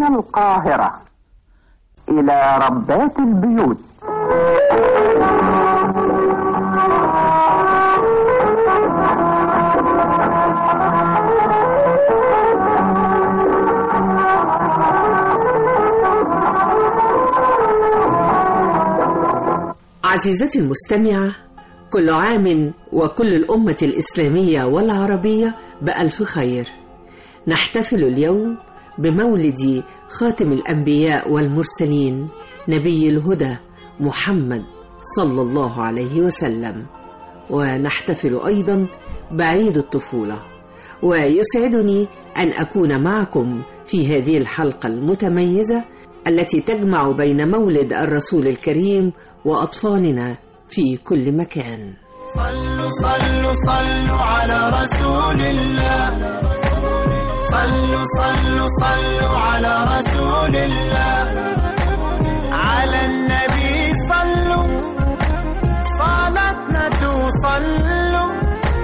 من القاهرة إلى ربات البيوت عزيزتي المستمعة كل عام وكل الأمة الإسلامية والعربية بألف خير نحتفل اليوم بمولد خاتم الأنبياء والمرسلين نبي الهدى محمد صلى الله عليه وسلم ونحتفل أيضا بعيد الطفولة ويسعدني أن أكون معكم في هذه الحلقة المتميزة التي تجمع بين مولد الرسول الكريم وأطفالنا في كل مكان صلوا صلوا صلوا على رسول الله صلوا صلوا صلوا على رسول الله على النبي صلوا صلاتنا توصلوا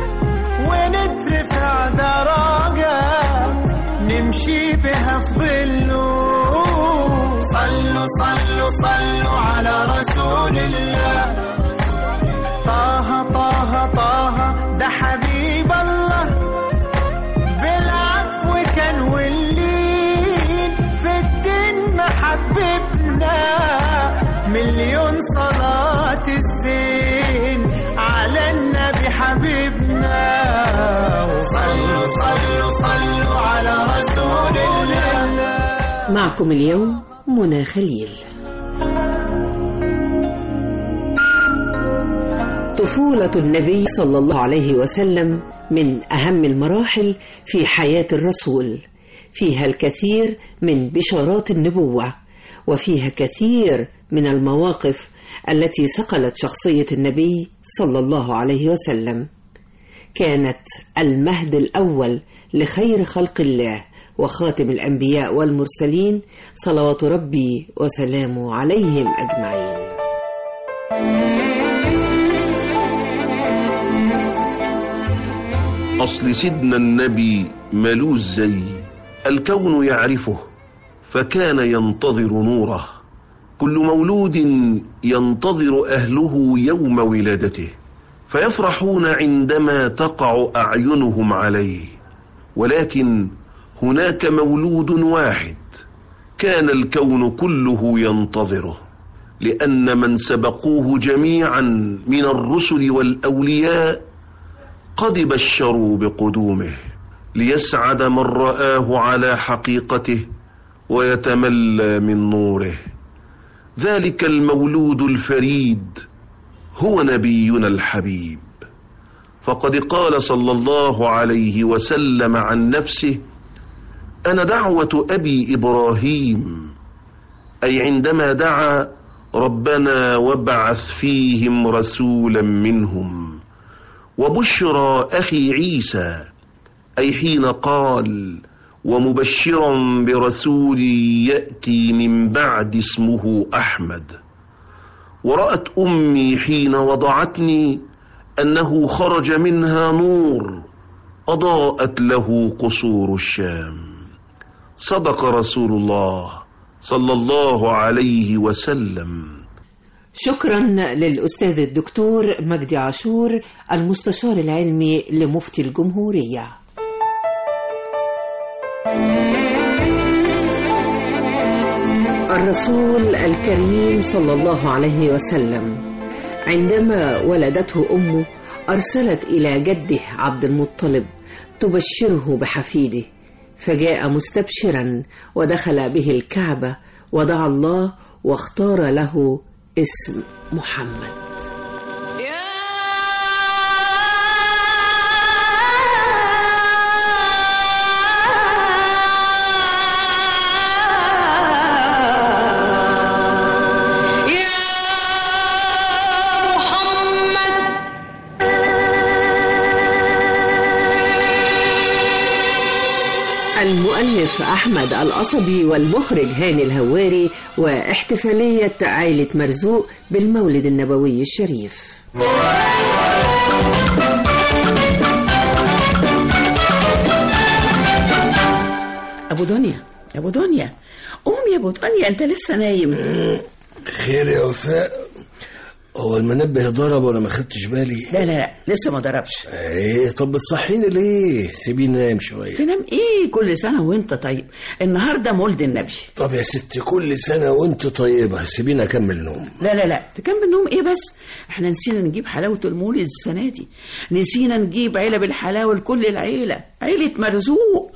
ونترفع درجات نمشي بها في ظله صلوا صلوا صلوا على رسول الله طه طه طه ده حبيب الله بالعفو كان واللين في الدين محببنا مليون صلاة الزين على النبي حبيبنا صلوا صلوا صلوا على رسول الله معكم اليوم منى خليل طفولة النبي صلى الله عليه وسلم من أهم المراحل في حياة الرسول فيها الكثير من بشارات النبوة وفيها كثير من المواقف التي صقلت شخصية النبي صلى الله عليه وسلم كانت المهد الأول لخير خلق الله وخاتم الأنبياء والمرسلين صلوات ربي وسلامه عليهم أجمعين أصل سيدنا النبي ملوش زي الكون يعرفه فكان ينتظر نوره كل مولود ينتظر أهله يوم ولادته فيفرحون عندما تقع أعينهم عليه ولكن هناك مولود واحد كان الكون كله ينتظره لأن من سبقوه جميعا من الرسل والأولياء قد بشروا بقدومه ليسعد من رآه على حقيقته ويتملى من نوره ذلك المولود الفريد هو نبينا الحبيب فقد قال صلى الله عليه وسلم عن نفسه أنا دعوة أبي إبراهيم أي عندما دعا ربنا وابعث فيهم رسولا منهم وبشرى أخي عيسى أي حين قال ومبشرا برسول يأتي من بعد اسمه أحمد ورأت أمي حين وضعتني أنه خرج منها نور أضاءت له قصور الشام صدق رسول الله صلى الله عليه وسلم شكرا للأستاذ الدكتور مجدي عاشور المستشار العلمي لمفتي الجمهورية الرسول الكريم صلى الله عليه وسلم عندما ولدته أمه أرسلت إلى جده عبد المطلب تبشره بحفيده فجاء مستبشرا ودخل به الكعبة ودعا الله واختار له اسم محمد المؤلف أحمد القصبي والمخرج هاني الهواري واحتفالية عائلة مرزوق بالمولد النبوي الشريف أبو دنيا يا ابو دنيا قوم يا ابو دنيا انت لسه نايم خير يا وفاء هو المنبه ضرب ولا ما خدتش بالي لا لا لا لسه ما ضربش ايه طب بتصحيني ليه سيبيني نايم شويه تنام ايه كل سنه وانت طيب النهارده مولد النبي طب يا ست كل سنه وانت طيبه سيبيني اكمل نوم لا لا لا تكمل نوم ايه بس احنا نسينا نجيب حلاوه المولد السنه دي نسينا نجيب علب الحلاوه لكل العيله عيله مرزوق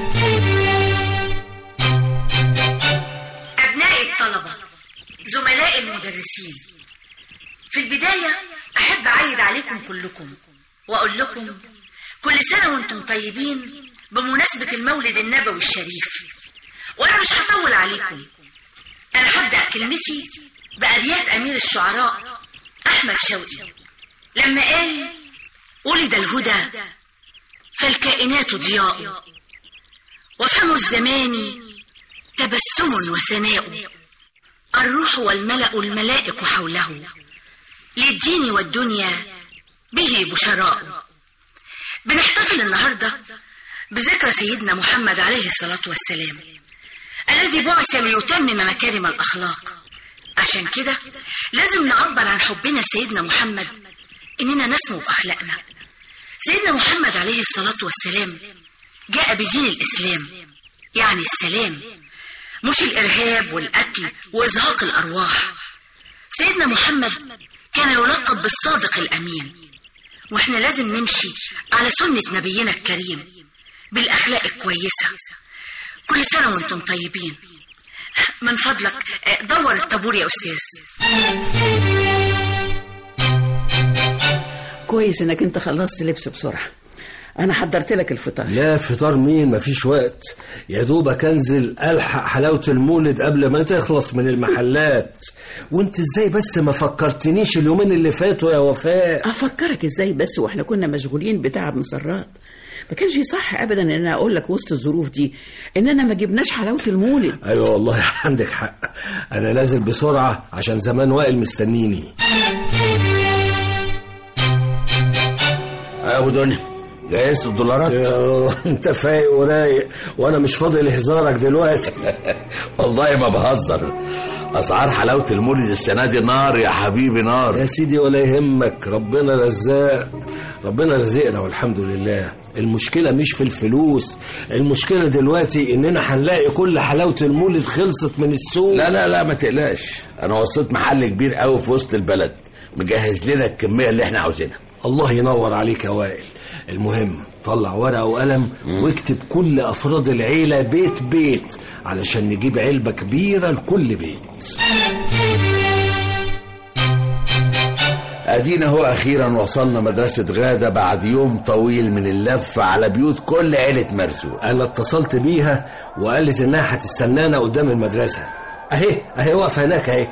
أبناء الطلبة زملاء المدرسين في البداية أحب أعيد عليكم كلكم وأقول لكم كل سنة وأنتم طيبين بمناسبة المولد النبوي الشريف وأنا مش هطول عليكم أنا هبدأ كلمتي بأبيات أمير الشعراء أحمد شوقي لما قال ولد الهدى فالكائنات ضياء وفم الزمان تبسم وثناء الروح والملأ الملائك حوله للدين والدنيا به بشراء بنحتفل النهاردة بذكرى سيدنا محمد عليه الصلاة والسلام الذي بعث ليتمم مكارم الأخلاق عشان كده لازم نعبر عن حبنا لسيدنا محمد إننا نسمو بأخلاقنا سيدنا محمد عليه الصلاة والسلام جاء بدين الإسلام يعني السلام مش الإرهاب والقتل وإزهاق الأرواح سيدنا محمد كان يلقب بالصادق الأمين وإحنا لازم نمشي على سنة نبينا الكريم بالأخلاق الكويسة كل سنة وانتم طيبين من فضلك آه، دور الطابور يا أستاذ كويس انك انت خلصت لبس بسرعه انا حضرت لك الفطار لا فطار مين مفيش وقت يا دوبك انزل الحق حلاوه المولد قبل ما تخلص من المحلات وانت ازاي بس ما فكرتنيش اليومين اللي فاتوا يا وفاء افكرك ازاي بس واحنا كنا مشغولين بتعب مسرات ما كانش صح ابدا ان انا اقول لك وسط الظروف دي اننا ما جبناش حلاوه المولد ايوه والله عندك حق انا نازل بسرعه عشان زمان وائل مستنيني يا ابو دنيا جهزت الدولارات يا انت فايق ورايق وانا مش فاضي لهزارك دلوقتي والله ما بهزر اسعار حلاوه المولد السنه دي نار يا حبيبي يا نار سيدي ولا يهمك ربنا رزاق ربنا رزقنا والحمد لله المشكلة مش في الفلوس المشكلة دلوقتي اننا هنلاقي كل حلاوة المولد خلصت من السوق لا لا لا ما تقلقش انا وصلت محل كبير قوي في وسط البلد مجهز لنا الكميه اللي احنا عاوزينها الله ينور عليك يا وائل المهم طلع ورقة وقلم واكتب كل أفراد العيلة بيت بيت علشان نجيب علبة كبيرة لكل بيت ادينا هو اخيرا وصلنا مدرسه غاده بعد يوم طويل من اللف على بيوت كل عيله مرزوق أنا اتصلت بيها وقالت إنها هتستنانا قدام المدرسة أهي أهي واقفة هناك أهي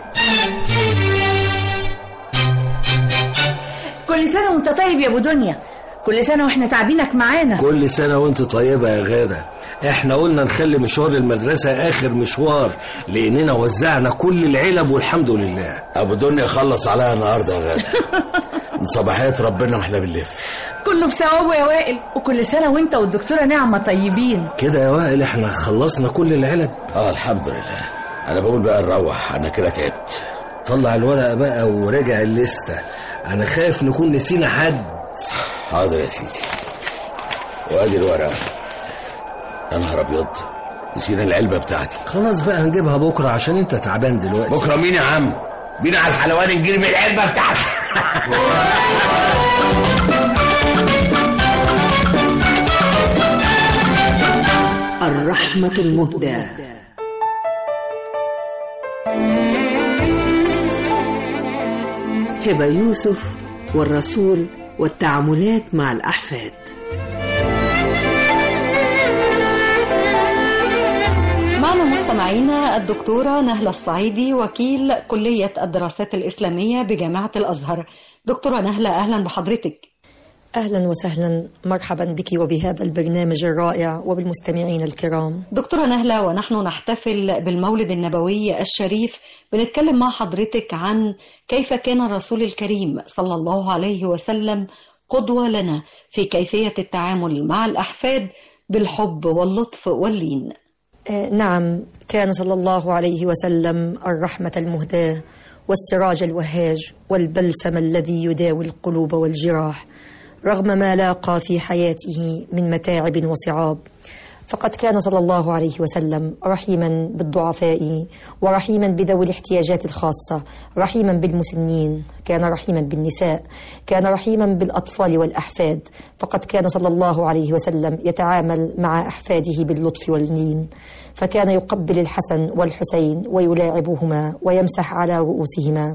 كل سنة وانت طيب يا ابو دنيا كل سنة واحنا تعبينك معانا كل سنة وانت طيبة يا غادة احنا قلنا نخلي مشوار المدرسة آخر مشوار لأننا وزعنا كل العلب والحمد لله ابو دنيا خلص عليها النهارده يا غاده من صباحيه ربنا واحنا بنلف كله بثوابه يا وائل وكل سنة وانت والدكتورة نعمة طيبين كده يا وائل احنا خلصنا كل العلب اه الحمد لله انا بقول بقى نروح انا كده تعبت طلع الورقة بقى وراجع الليستة أنا خايف نكون نسينا حد حاضر يا سيدي وادي الورقه يا نهار ابيض نسينا العلبه بتاعتي خلاص بقى هنجيبها بكرة عشان انت تعبان دلوقتي بكره مين يا عم بينا على الحلوان نجيب من العلبه بتاعتي الرحمة المهداة هبة يوسف والرسول والتعاملات مع الأحفاد معنا مستمعينا الدكتورة نهلة الصعيدي وكيل كلية الدراسات الإسلامية بجامعة الأزهر دكتورة نهلة أهلا بحضرتك أهلا وسهلا مرحبا بك وبهذا البرنامج الرائع وبالمستمعين الكرام دكتورة نهلة ونحن نحتفل بالمولد النبوي الشريف بنتكلم مع حضرتك عن كيف كان الرسول الكريم صلى الله عليه وسلم قدوة لنا في كيفية التعامل مع الأحفاد بالحب واللطف واللين آه، نعم كان صلى الله عليه وسلم الرحمة المهداة والسراج الوهاج والبلسم الذي يداوي القلوب والجراح رغم ما لاقى في حياته من متاعب وصعاب فقد كان صلى الله عليه وسلم رحيما بالضعفاء ورحيما بذوي الاحتياجات الخاصة رحيما بالمسنين كان رحيما بالنساء كان رحيما بالأطفال والأحفاد فقد كان صلى الله عليه وسلم يتعامل مع أحفاده باللطف واللين فكان يقبل الحسن والحسين ويلاعبهما ويمسح على رؤوسهما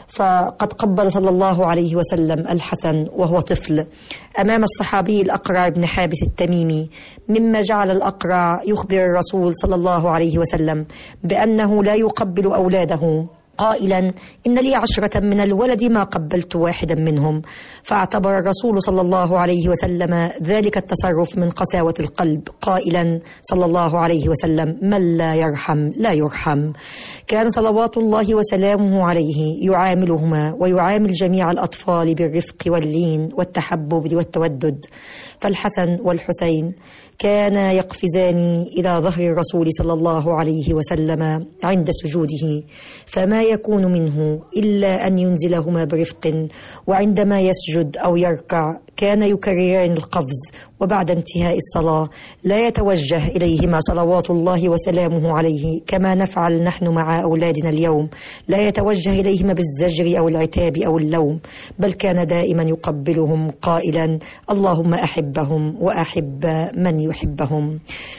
فقد قبل صلى الله عليه وسلم الحسن وهو طفل امام الصحابي الاقرع بن حابس التميمي مما جعل الاقرع يخبر الرسول صلى الله عليه وسلم بانه لا يقبل اولاده قائلا إن لي عشرة من الولد ما قبلت واحدا منهم فاعتبر الرسول صلى الله عليه وسلم ذلك التصرف من قساوة القلب قائلا صلى الله عليه وسلم من لا يرحم لا يرحم كان صلوات الله وسلامه عليه يعاملهما ويعامل جميع الأطفال بالرفق واللين والتحبب والتودد فالحسن والحسين كانا يقفزان إلى ظهر الرسول صلى الله عليه وسلم عند سجوده فما يكون منه إلا أن ينزلهما برفق وعندما يسجد أو يركع كان يكرران القفز وبعد انتهاء الصلاة لا يتوجه إليهما صلوات الله وسلامه عليه كما نفعل نحن مع أولادنا اليوم لا يتوجه إليهما بالزجر أو العتاب أو اللوم بل كان دائما يقبلهم قائلا اللهم أحبهم وأحب من يحبهم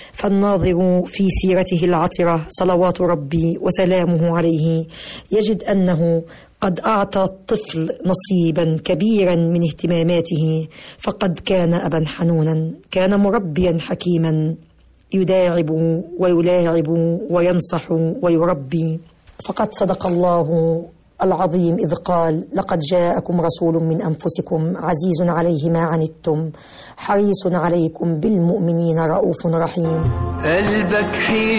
فالناظر في سيرته العطرة صلوات ربي وسلامه عليه يجد أنه قد أعطى الطفل نصيبا كبيرا من اهتماماته فقد كان أبا حنونا كان مربيا حكيما يداعب ويلاعب وينصح ويربي فقد صدق الله العظيم إذ قال لقد جاءكم رسول من أنفسكم عزيز عليه ما عنتم حريص عليكم بالمؤمنين رؤوف رحيم قلبك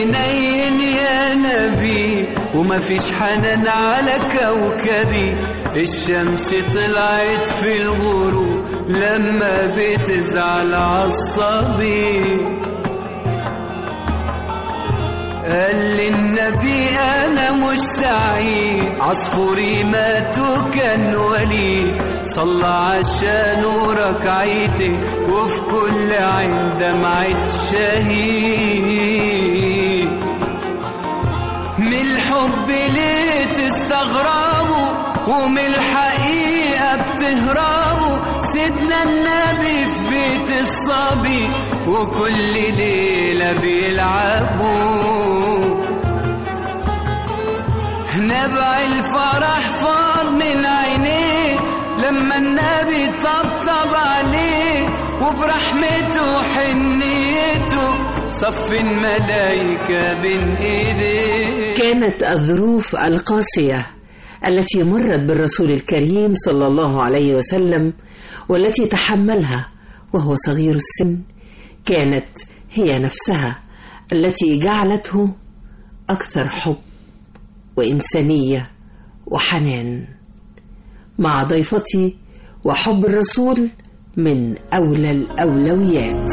حنين يا نبي وما فيش حنان على كوكبي الشمس طلعت في الغروب لما بتزعل عصبي قال لي النبي انا مش سعيد عصفوري مات وكان ولي صلى عشان ركعتي وفي كل عين دمعة شهيد من الحب ليه تستغربوا ومن الحقيقة بتهربوا سيدنا النبي في بيت الصبي وكل ليلة بيلعبوا نبع الفرح فاض من عينيه لما النبي طبطب عليه وبرحمته وحنيته صف الملايكة بين ايديه كانت الظروف القاسية التي مرت بالرسول الكريم صلى الله عليه وسلم والتي تحملها وهو صغير السن كانت هي نفسها التي جعلته أكثر حب وإنسانية وحنان مع ضيفتي وحب الرسول من أولى الأولويات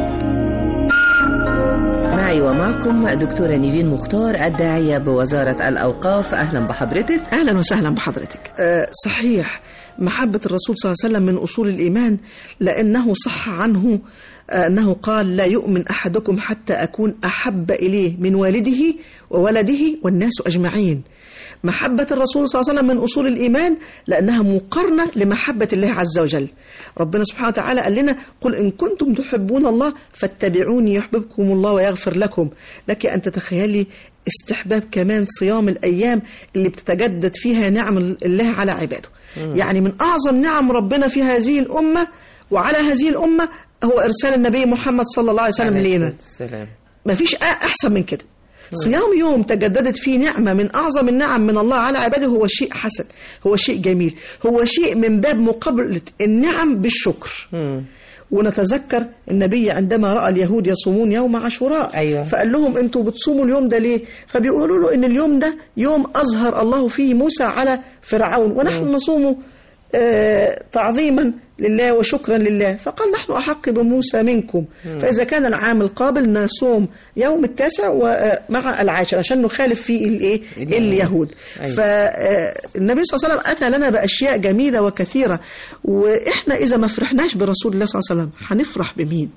معي ومعكم دكتورة نيفين مختار الداعية بوزارة الأوقاف أهلا بحضرتك أهلا وسهلا بحضرتك أه صحيح محبة الرسول صلى الله عليه وسلم من أصول الإيمان لأنه صح عنه أنه قال لا يؤمن أحدكم حتى أكون أحب إليه من والده وولده والناس أجمعين محبة الرسول صلى الله عليه وسلم من أصول الإيمان لأنها مقارنة لمحبة الله عز وجل ربنا سبحانه وتعالى قال لنا قل إن كنتم تحبون الله فاتبعوني يحببكم الله ويغفر لكم لك أن تتخيلي استحباب كمان صيام الأيام اللي بتتجدد فيها نعم الله على عباده يعني من أعظم نعم ربنا في هذه الأمة وعلى هذه الأمة هو إرسال النبي محمد صلى الله عليه وسلم لينا ما فيش أحسن من كده صيام يوم تجددت فيه نعمة من أعظم النعم من الله على عباده هو شيء حسن هو شيء جميل هو شيء من باب مقابلة النعم بالشكر ونتذكر النبي عندما رأى اليهود يصومون يوم عاشوراء أيوة. فقال لهم انتوا بتصوموا اليوم ده ليه فبيقولوا له ان اليوم ده يوم أظهر الله فيه موسى على فرعون ونحن مم. نصومه آه، تعظيما لله وشكرا لله فقال نحن أحق بموسى منكم مم. فإذا كان العام القابل نصوم يوم التاسع ومع العاشر عشان نخالف فيه الإيه اليهود أيوة. فالنبي صلى الله عليه وسلم أتى لنا بأشياء جميلة وكثيرة وإحنا إذا ما فرحناش برسول الله صلى الله عليه وسلم هنفرح بمين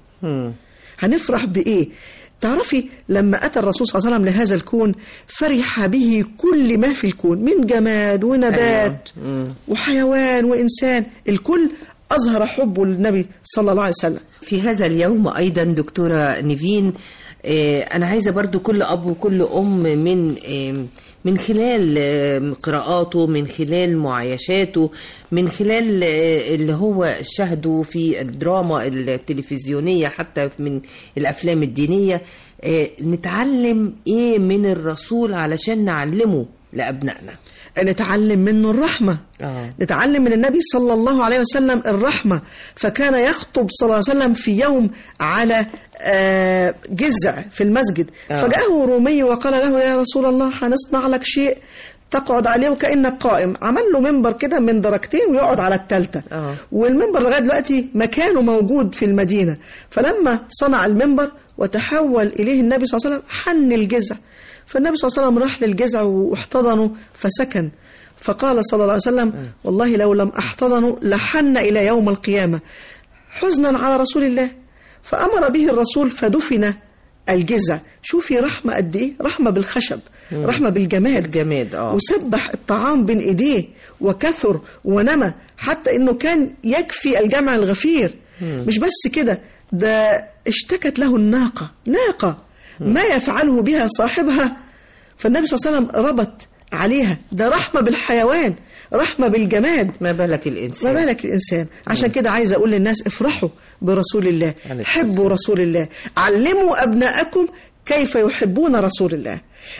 هنفرح بإيه تعرفي لما أتى الرسول صلى الله عليه وسلم لهذا الكون فرح به كل ما في الكون من جماد ونبات وحيوان وإنسان الكل أظهر حبه للنبي صلى الله عليه وسلم في هذا اليوم أيضا دكتورة نيفين آه، أنا عايزة برضو كل أب وكل أم من آه، من خلال آه، قراءاته من خلال معايشاته من خلال آه، اللي هو شاهده في الدراما التلفزيونية حتى من الأفلام الدينية آه، نتعلم إيه من الرسول علشان نعلمه لأبنائنا نتعلم منه الرحمة آه. نتعلم من النبي صلى الله عليه وسلم الرحمة فكان يخطب صلى الله عليه وسلم في يوم على آه، جزع في المسجد آه. فجاءه رومي وقال له يا رسول الله هنصنع لك شيء تقعد عليه وكأنك قائم عمل له منبر كده من درجتين ويقعد على التالتة آه. والمنبر لغاية دلوقتي مكانه موجود في المدينة فلما صنع المنبر وتحول إليه النبي صلى الله عليه وسلم حن الجزع فالنبي صلى الله عليه وسلم راح للجزع واحتضنه فسكن فقال صلى الله عليه وسلم والله لو لم احتضنه لحن إلى يوم القيامة حزنا على رسول الله فأمر به الرسول فدفن الجزع شوفي رحمة قد إيه رحمة بالخشب مم. رحمة بالجماد جماد اه وسبح الطعام بين ايديه وكثر ونمى حتى انه كان يكفي الجمع الغفير مم. مش بس كده ده اشتكت له الناقة ناقة ما يفعله بها صاحبها فالنبي صلى الله عليه وسلم ربط عليها ده رحمة بالحيوان رحمة بالجماد ما بالك الإنسان ما بالك الإنسان عشان كده عايز أقول للناس افرحوا برسول الله عليه حبوا رسول الله علموا أبناءكم كيف يحبون رسول الله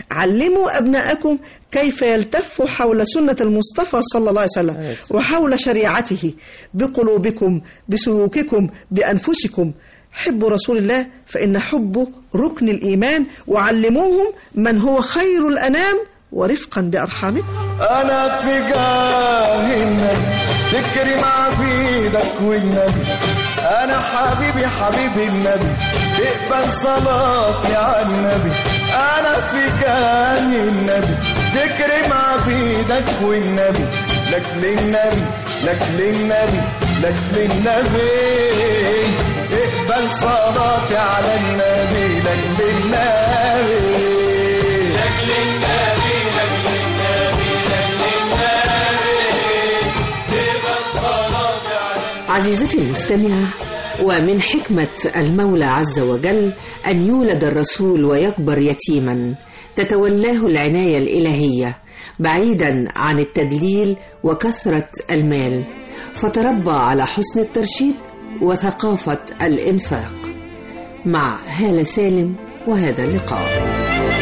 علموا أبناءكم كيف يلتفوا حول سنة المصطفى صلى الله عليه وسلم وحول شريعته بقلوبكم بسلوككم بأنفسكم حبوا رسول الله فإن حبه ركن الإيمان وعلموهم من هو خير الأنام ورفقا بأرحامكم انا في جاه النبي تكرم عبيدك والنبي انا حبيبي حبيبي النبي تقبل صلاتي على النبي انا في جاه النبي تكرم عبيدك والنبي لك للنبي لك للنبي لك للنبي اقبل صلاتي على النبي لك للنبي لك للنبي لك للنبي لك للنبي اقبل صلاتي على عزيزتي المستمعة ومن حكمة المولى عز وجل أن يولد الرسول ويكبر يتيما تتولاه العناية الإلهية بعيدا عن التدليل وكثرة المال فتربى على حسن الترشيد وثقافة الإنفاق مع هالة سالم وهذا اللقاء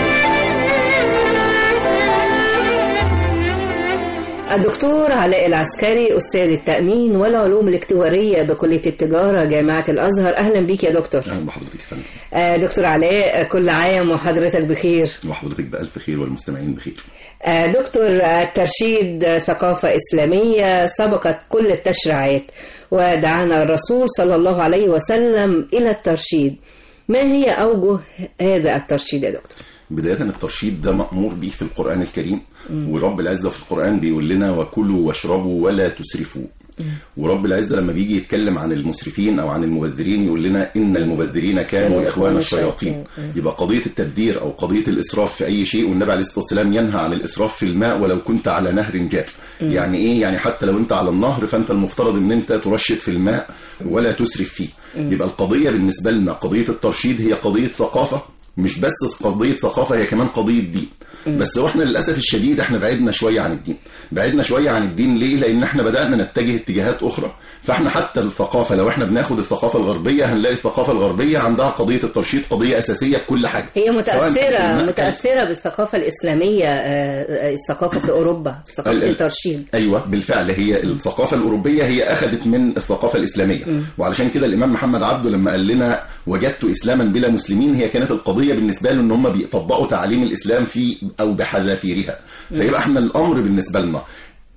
الدكتور علاء العسكري أستاذ التأمين والعلوم الاكتوارية بكلية التجارة جامعة الأزهر أهلا بيك يا دكتور اهلا بحضرتك يا فندم آه، دكتور علاء كل عام وحضرتك بخير وحضرتك بألف خير والمستمعين بخير آه، دكتور آه، الترشيد آه، ثقافة إسلامية سبقت كل التشريعات ودعانا الرسول صلى الله عليه وسلم إلى الترشيد ما هي أوجه هذا الترشيد يا دكتور؟ بداية الترشيد ده مأمور به في القرآن الكريم مم. ورب العزة في القرآن بيقول لنا وكلوا واشربوا ولا تسرفوا ورب العزة لما بيجي يتكلم عن المسرفين أو عن المبذرين يقول لنا إن المبذرين كانوا إخوان الشياطين يبقى قضية التبذير أو قضية الإسراف في أي شيء والنبي عليه الصلاة والسلام ينهى عن الإسراف في الماء ولو كنت على نهر جاف مم. يعني إيه يعني حتى لو أنت على النهر فأنت المفترض إن أنت ترشد في الماء ولا تسرف فيه مم. يبقى القضية بالنسبة لنا قضية الترشيد هي قضية ثقافة مش بس قضية ثقافة هي كمان قضية دين مم. بس هو احنا للاسف الشديد احنا بعدنا شويه عن الدين بعدنا شويه عن الدين ليه لان احنا بدانا نتجه اتجاهات اخرى فاحنا حتى الثقافه لو احنا بناخد الثقافه الغربيه هنلاقي الثقافه الغربيه عندها قضيه الترشيد قضيه اساسيه في كل حاجه هي سواء في متأثرة الماء- متأثرة بالثقافة الإسلامية آه، آه، الثقافة في أوروبا ثقافة ال- ال- الترشيد ايوه بالفعل هي الثقافه الاوروبيه هي اخذت من الثقافه الاسلاميه مم. وعلشان كده الامام محمد عبده لما قال لنا وجدت اسلاما بلا مسلمين هي كانت القضيه بالنسبه له ان هم بيطبقوا تعاليم الاسلام في او بحذافيرها مم. فيبقى احنا الامر بالنسبه لنا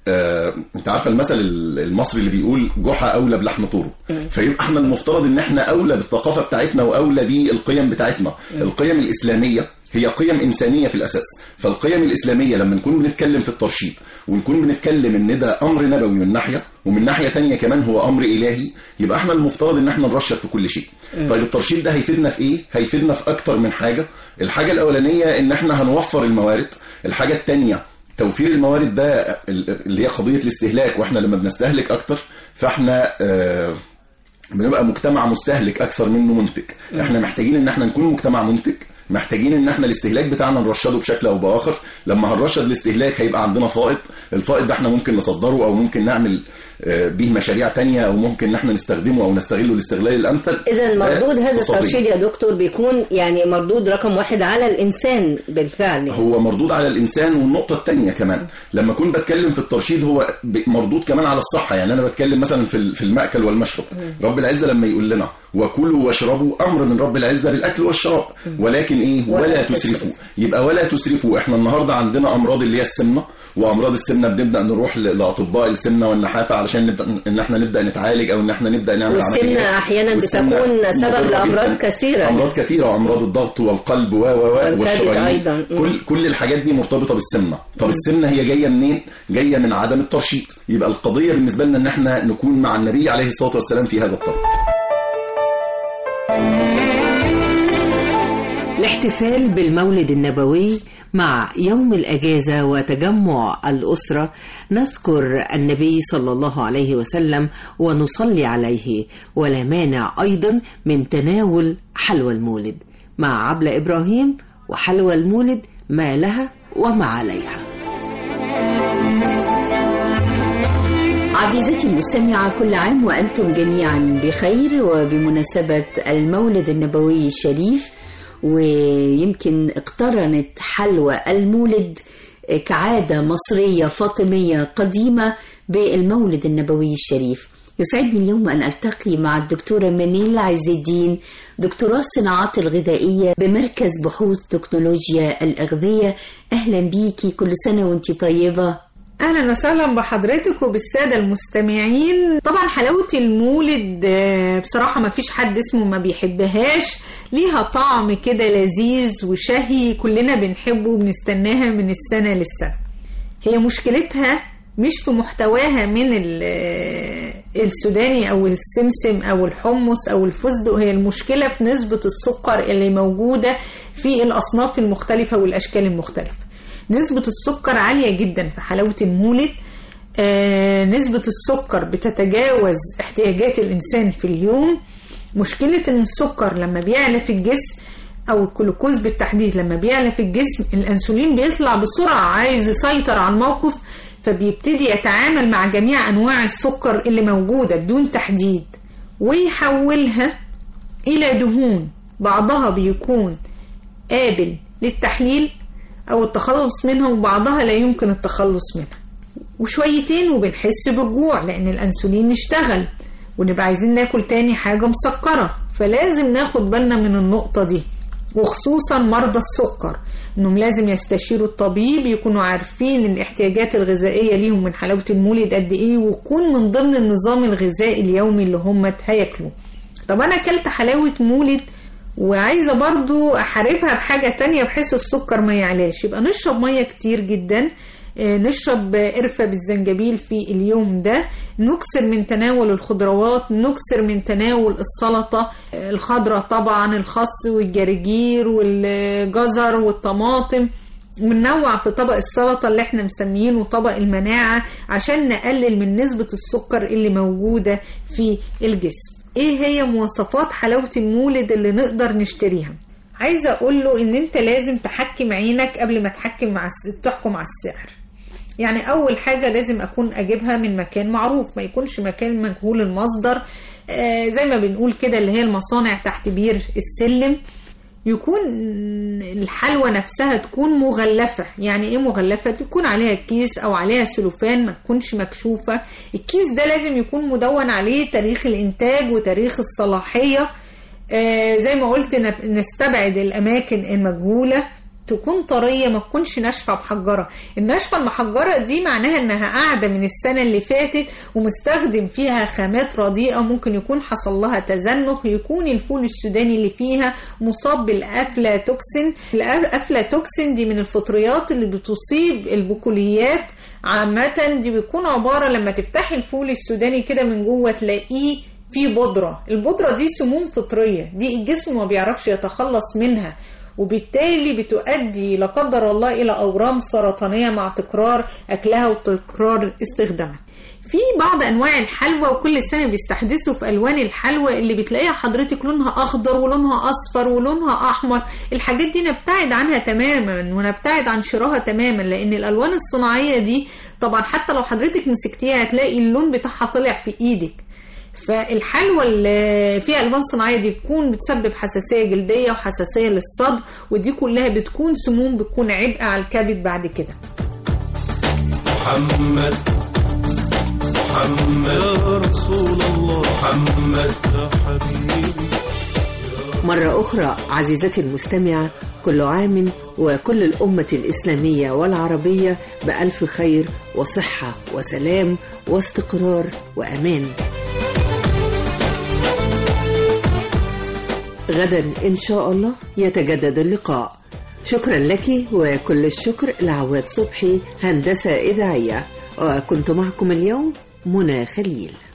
آه، انت عارفه المثل المصري اللي بيقول جحا اولى بلحم طوره فيبقى احنا المفترض ان احنا اولى بالثقافه بتاعتنا واولى بالقيم بتاعتنا القيم الاسلاميه هي قيم انسانيه في الاساس فالقيم الاسلاميه لما نكون بنتكلم في الترشيد ونكون بنتكلم ان ده امر نبوي من ناحيه ومن ناحيه تانية كمان هو امر الهي يبقى احنا المفترض ان احنا نرشد في كل شيء مم. طيب الترشيد ده هيفيدنا في ايه هيفيدنا في اكتر من حاجه الحاجه الاولانيه ان احنا هنوفر الموارد الحاجه الثانيه توفير الموارد ده اللي هي قضيه الاستهلاك واحنا لما بنستهلك اكتر فاحنا آه بنبقى مجتمع مستهلك اكثر منه منتج مم. احنا محتاجين ان احنا نكون مجتمع منتج محتاجين ان احنا الاستهلاك بتاعنا نرشده بشكل او باخر لما هنرشد الاستهلاك هيبقى عندنا فائض الفائض ده احنا ممكن نصدره او ممكن نعمل آه، به مشاريع تانية او ممكن ان احنا نستخدمه او نستغله الاستغلال الامثل إذا مردود آه، هذا اقتصادياً. الترشيد يا دكتور بيكون يعني مردود رقم واحد على الإنسان بالفعل هو مردود على الانسان والنقطه الثانيه كمان لما اكون بتكلم في الترشيد هو ب- مردود كمان على الصحه يعني انا بتكلم مثلا في ال- في المأكل والمشرب رب العزه لما يقول لنا وكلوا واشربوا امر من رب العزه بالاكل والشراب ولكن ايه ولا ولا تسرفوا. تسرفوا يبقى ولا تسرفوا احنا النهارده عندنا امراض اللي هي السمنه وامراض السمنه بنبدا نروح ل- لاطباء السمنه والنحافه علشان نبدا ان احنا نبدا نتعالج او ان احنا نبدا نعمل والسمنة عمليات. أحيانا والسمنة بتكون سبب مضرة لأمراض جداً. كثيرة امراض كثيره وامراض الضغط والقلب و و و والكبد والشرايين أيضاً. مم. كل كل الحاجات دي مرتبطه بالسمنه طب السمنه هي جايه منين جايه من عدم الترشيد يبقى القضيه بالنسبه لنا ان احنا نكون مع النبي عليه الصلاه والسلام في هذا الطريق الاحتفال بالمولد النبوي مع يوم الأجازة وتجمع الأسرة نذكر النبي صلى الله عليه وسلم ونصلي عليه ولا مانع أيضا من تناول حلوى المولد مع عبلة إبراهيم وحلوى المولد ما لها وما عليها عزيزتي المستمعة كل عام وأنتم جميعا بخير وبمناسبة المولد النبوي الشريف ويمكن اقترنت حلوى المولد كعادة مصرية فاطمية قديمة بالمولد النبوي الشريف يسعدني اليوم أن ألتقي مع الدكتورة منيل عز الدين دكتوراه الصناعات الغذائية بمركز بحوث تكنولوجيا الأغذية أهلا بيكي كل سنة وانت طيبة اهلا وسهلا بحضرتك وبالساده المستمعين طبعا حلاوه المولد آه، بصراحه ما فيش حد اسمه ما بيحبهاش ليها طعم كده لذيذ وشهي كلنا بنحبه وبنستناها من السنه للسنه هي مشكلتها مش في محتواها من ال- آه، السوداني او السمسم او الحمص او الفستق هي المشكله في نسبه السكر اللي موجوده في الاصناف المختلفه والاشكال المختلفه نسبة السكر عالية جدا في حلاوة المولد آه نسبة السكر بتتجاوز احتياجات الإنسان في اليوم مشكلة إن السكر لما بيعلى في الجسم أو الجلوكوز بالتحديد لما بيعلى في الجسم الأنسولين بيطلع بسرعة عايز يسيطر على الموقف فبيبتدي يتعامل مع جميع أنواع السكر اللي موجودة بدون تحديد ويحولها إلى دهون بعضها بيكون قابل للتحليل أو التخلص منها وبعضها لا يمكن التخلص منها وشويتين وبنحس بالجوع لأن الأنسولين اشتغل ونبقى عايزين ناكل تاني حاجة مسكرة فلازم ناخد بالنا من النقطة دي وخصوصا مرضى السكر انهم لازم يستشيروا الطبيب يكونوا عارفين الاحتياجات الغذائية ليهم من حلاوة المولد قد ايه ويكون من ضمن النظام الغذائي اليومي اللي هم هياكلوا طب انا اكلت حلاوة مولد وعايزة برضو احاربها بحاجة تانية بحيث السكر ما يعلاش يبقى نشرب مية كتير جدا آه، نشرب قرفة بالزنجبيل في اليوم ده نكسر من تناول الخضروات نكسر من تناول السلطة آه، الخضرة طبعا الخس والجرجير والجزر والطماطم وننوع في طبق السلطة اللي احنا مسميينه طبق المناعة عشان نقلل من نسبة السكر اللي موجودة في الجسم ايه هي مواصفات حلاوة المولد اللي نقدر نشتريها عايزة اقول له ان انت لازم تحكم عينك قبل ما تحكم مع الس- تحكم على السعر يعني اول حاجة لازم اكون اجيبها من مكان معروف ما يكونش مكان مجهول المصدر آه زي ما بنقول كده اللي هي المصانع تحت بير السلم يكون الحلوى نفسها تكون مغلفة يعني ايه مغلفة تكون عليها كيس او عليها سلوفان ما تكونش مكشوفة الكيس ده لازم يكون مدون عليه تاريخ الانتاج وتاريخ الصلاحية آه زي ما قلت نب- نستبعد الاماكن المجهولة تكون طريه ما تكونش ناشفه محجره الناشفه المحجره دي معناها انها قاعده من السنه اللي فاتت ومستخدم فيها خامات رديئه ممكن يكون حصل لها تزنخ يكون الفول السوداني اللي فيها مصاب بالافلاتوكسين الافلاتوكسين دي من الفطريات اللي بتصيب البقوليات عامة دي بيكون عبارة لما تفتحي الفول السوداني كده من جوه تلاقيه فيه بودرة البودرة دي سموم فطرية دي الجسم ما بيعرفش يتخلص منها وبالتالي بتؤدي لا قدر الله إلى أورام سرطانية مع تكرار أكلها وتكرار استخدامها في بعض انواع الحلوى وكل سنه بيستحدثوا في الوان الحلوى اللي بتلاقيها حضرتك لونها اخضر ولونها اصفر ولونها احمر الحاجات دي نبتعد عنها تماما ونبتعد عن شراها تماما لان الالوان الصناعيه دي طبعا حتى لو حضرتك مسكتيها هتلاقي اللون بتاعها طلع في ايدك فالحلوى اللي فيها الوان صناعيه دي بتكون بتسبب حساسيه جلديه وحساسيه للصدر ودي كلها بتكون سموم بتكون عبء على الكبد بعد كده محمد محمد يا رسول الله محمد يا حبيبي مرة أخرى عزيزتي المستمعة كل عام وكل الأمة الإسلامية والعربية بألف خير وصحة وسلام واستقرار وأمان غدا إن شاء الله يتجدد اللقاء شكرا لك وكل الشكر لعواد صبحي هندسة إذاعية وكنت معكم اليوم منى خليل